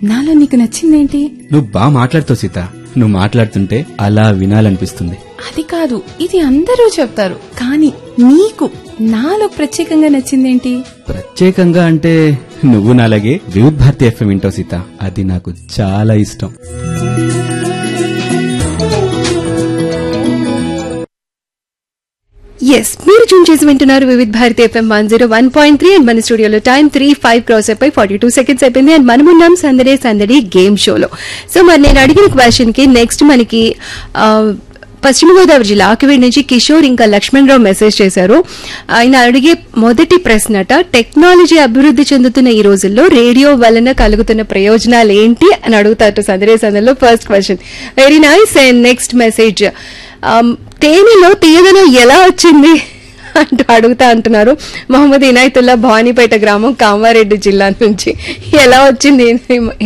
నాలో నీకు నచ్చిందేంటి నువ్వు బాగా మాట్లాడుతావు సీత నువ్వు మాట్లాడుతుంటే అలా వినాలనిపిస్తుంది అది కాదు ఇది అందరూ చెప్తారు కానీ నీకు నాలో ప్రత్యేకంగా నచ్చిందేంటి ప్రత్యేకంగా అంటే నువ్వు నాలాగే వివిధ్ భారతి ఎఫ్ఎం వింటావు సీత అది నాకు చాలా ఇష్టం ఎస్ మీరు చూన్ చేసి వింటున్నారు Vividh Bharati FM one zero one point three and మన స్టూడియోలో టైం త్రీ ఫైవ్ క్రాస్ అయిపోయి ఫార్టీ టూ సెకండ్స్ అయిపోయింది అండ్ మనమున్నాం సందడే సందడి గేమ్ షోలో సో మరి నేను అడిగిన క్వశ్చన్ కి నెక్స్ట్ మనకి ఆ, పశ్చిమ గోదావరి జిల్లా ఆకివీడి నుంచి కిషోర్ ఇంకా లక్ష్మణ్ రావు మెసేజ్ చేశారు ఆయన అడిగే మొదటి ప్రశ్నట టెక్నాలజీ అభివృద్ధి చెందుతున్న ఈ రోజుల్లో రేడియో వలన కలుగుతున్న ప్రయోజనాలు ఏంటి అని అడుగుతారు సందడే సందడిలో first question very nice and next message తేనెలో తీయదనం ఎలా వచ్చింది అంటూ అడుగుతా అంటున్నారు మొహమ్మద్ ఇనాయతుల్లా భవానీపేట గ్రామం కామారెడ్డి జిల్లా నుంచి ఎలా వచ్చింది